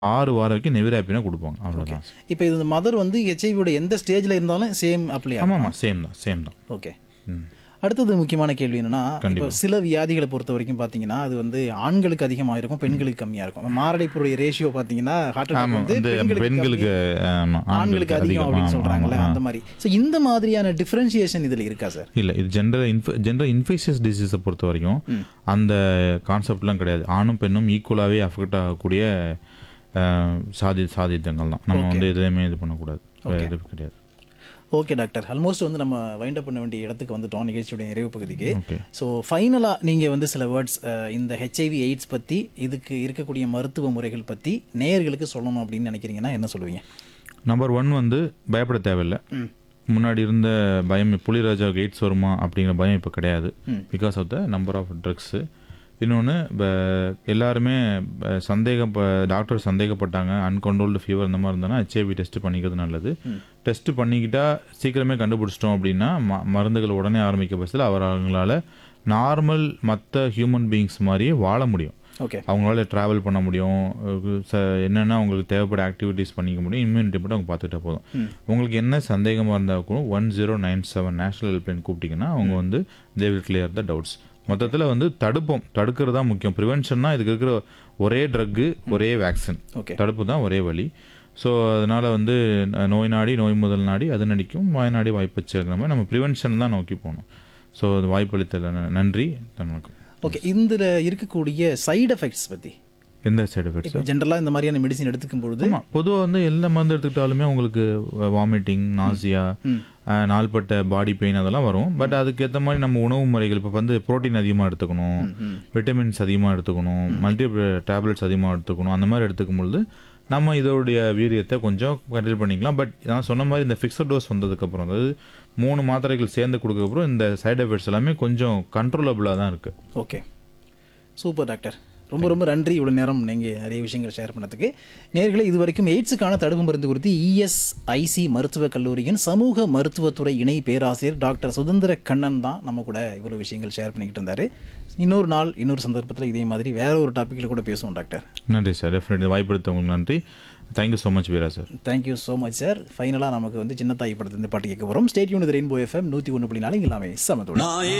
ஆறு வாரம் வரைக்கும் நெவிராப்பினா கொடுப்பாங்க அவ்வளோதான் இப்போ இது மதர் வந்து ஹெச்ஐவியோட எந்த ஸ்டேஜில் இருந்தாலும் சேம் அப்ளை ஆமாம் ஆமாம் சேம் தான் சேம் தான் ஓகே ம் அடுத்தது முக்கியமான கேள்வி என்னன்னா இப்போ சில வியாதிகளை பொறுத்த வரைக்கும் பார்த்தீங்கன்னா அது வந்து ஆண்களுக்கு அதிகமாக இருக்கும் பெண்களுக்கு கம்மியாக இருக்கும் மாரடைப்புடைய ரேஷியோ பார்த்தீங்கன்னா ஹார்ட் அட்டாக் ஆமாம் வந்து வந்து பெண்களுக்கு பெண்களுக்கு ஆமாம், ஆண்களுக்கு அதிகம் அப்படின்னு ஆமாம், சொல்றாங்கல்ல ஆமாம், அந்த மாதிரி ஸோ இந்த மாதிரியான டிஃபரன்ஷியேஷன் இதில் இருக்கா சார் இல்லை இது ஜென்ரல் இன்ஃப ஜென்ரல் இன்ஃபெக்ஷஸ் டிசீஸை பொறுத்த வரைக்கும் அந்த கான்செப்ட்லாம் கிடையாது ஆணும் பெண்ணும் ஈக்குவலாகவே அஃபெக்ட் ஆகக்கூடிய அஹ், சாதி சாதித்தங்கள் தான் நம்ம வந்து எதுவுமே இது பண்ணக்கூடாது வேறு எதுவும் கிடையாது ஓகே டாக்டர் ஆல்மோஸ்ட் வந்து நம்ம வைண்ட் அப் பண்ண வேண்டிய இடத்துக்கு வந்துட்டோம் நிகழ்ச்சியுடைய நிறைவு பகுதிக்கு ஓகே ஸோ ஃபைனலாக நீங்கள் வந்து சில வேர்ட்ஸ் இந்த ஹெச்ஐவி எய்ட்ஸ் பற்றி இதுக்கு இருக்கக்கூடிய மருத்துவ முறைகள் பற்றி நேயர்களுக்கு சொல்லணும் அப்படின்னு நினைக்கிறீங்கன்னா என்ன சொல்லுவீங்க நம்பர் ஒன் வந்து பயப்பட தேவையில்லை முன்னாடி இருந்த பயம் புலிராஜாவுக்கு எய்ட்ஸ் வருமா அப்படிங்கிற பயம் இப்போ கிடையாது because of the number of drugs இன்னொன்று எல்லாருமே ப- சந்தேகம் டாக்டர் சந்தேகப்பட்டாங்க அன்கண்ட்ரோல்டு ஃபீவர் இந்த மாதிரி இருந்ததுன்னா ஹெச்ஐவி டெஸ்ட் பண்ணிக்கிறது நல்லது டெஸ்ட் பண்ணிக்கிட்டா சீக்கிரமே கண்டுபிடிச்சிட்டோம் அப்படின்னா ம- மருந்துகள் உடனே ஆரம்பிக்க பட்சத்தில் அவர் அவங்களால நார்மல் மற்ற ஹியூமன் பீயிங்ஸ் மாதிரியே வாழ முடியும் ஓகே அவங்களால ட்ராவல் பண்ண முடியும் அஹ் ச- என்னென்ன அவங்களுக்கு தேவைப்பட ஆக்டிவிட்டீஸ் பண்ணிக்க முடியும் இம்யூனிட்டி மட்டும் அவங்க பார்த்துட்டா போதும் உங்களுக்கு என்ன சந்தேகமாக இருந்தால் கூட one zero nine seven national helpline கூப்பிட்டீங்கன்னா அவங்க வந்து they will clear the doubts மொத்தத்தில் வந்து தடுப்போம் தடுக்கிறது தான் முக்கியம் ப்ரிவென்ஷன்னா இதுக்கு இருக்கிற ஒரே ட்ரக்கு ஒரே வேக்சின் ஓகே தடுப்பு தான் ஒரே வழி ஸோ அதனால் வந்து ந- நோய் நாடி நோய் முதல் நாடி அது நடிக்கும் வாய் நாடி வாய்ப்பச்சுங்கிற மாதிரி நம்ம ப்ரிவென்ஷன் தான் நோக்கி போகணும் ஸோ அது வாய்ப்பளித்தல ந- நன்றி வணக்கம் ஓகே இதில் இருக்கக்கூடிய சைடு எஃபெக்ட்ஸ் பற்றி எந்த சைடு எஃபெக்ட்ஸ் இப்போ ஜென்ரலாக இந்த மாதிரியான மெடிசின் எடுத்துக்கும் பொழுது ஆமாம் பொதுவாக வந்து எந்த மருந்து எடுத்துக்கிட்டாலுமே உங்களுக்கு வாமிட்டிங் நாசியா நாள்பட்ட பாடி பெயின் அதெல்லாம் வரும் பட் அதுக்கேற்ற மாதிரி நம்ம உணவு முறைகள் இப்போ வந்து புரோட்டீன் அதிகமாக எடுத்துக்கணும் விட்டமின்ஸ் அதிகமாக எடுத்துக்கணும் மல்டி டேப்லெட்ஸ் அதிகமாக எடுத்துக்கணும் அந்த மாதிரி எடுத்துக்கும் பொழுது நம்ம இதோடைய வீரியத்தை கொஞ்சம் கண்ட்ரோல் பண்ணிக்கலாம் பட் நான் சொன்ன மாதிரி இந்த ஃபிக்ஸட் டோஸ் வந்ததுக்கப்புறம் அதாவது மூணு மாத்திரைகள் சேர்ந்து கொடுக்கறதுக்கப்புறம் இந்த சைடு எஃபெக்ட்ஸ் எல்லாமே கொஞ்சம் கண்ட்ரோலபிளாக தான் இருக்குது ஓகே சூப்பர் டாக்டர் ரொம்ப ரொம்ப நன்றி இவ்வளோ நேரம் நீங்கள் நிறைய விஷயங்கள் ஷேர் பண்ணதுக்கு நேர்களே இது வரைக்கும் எய்ட்ஸுக்கான தடுப்பு மருந்து குறித்து இஎஸ்ஐசி மருத்துவக் கல்லூரியின் சமூக மருத்துவத்துறை இணை பேராசிரியர் டாக்டர் சுதந்திர கண்ணன் தான் நம்ம கூட இவ்வளோ விஷயங்கள் ஷேர் பண்ணிக்கிட்டு இருந்தார் இன்னொரு நாள் இன்னொரு சந்தர்ப்பத்தில் இதே மாதிரி வேற ஒரு டாப்பிக்கில் கூட பேசுவோம் டாக்டர் நன்றி சார் டெஃபினெட்லி வாய்ப்படுத்தவங்களுக்கு நன்றி thank you so much Veera sir thank you so much sir ஃபைனலாக நமக்கு வந்து சின்ன தாய் படத்துல இந்த பாட்டு கேட்க வரும் ஸ்டேட் யூனிட் ரெயின்போ எஃப்எம் நூற்றி ஒன்று புள்ளி நாலு எல்லாமே சமத்தோட நான்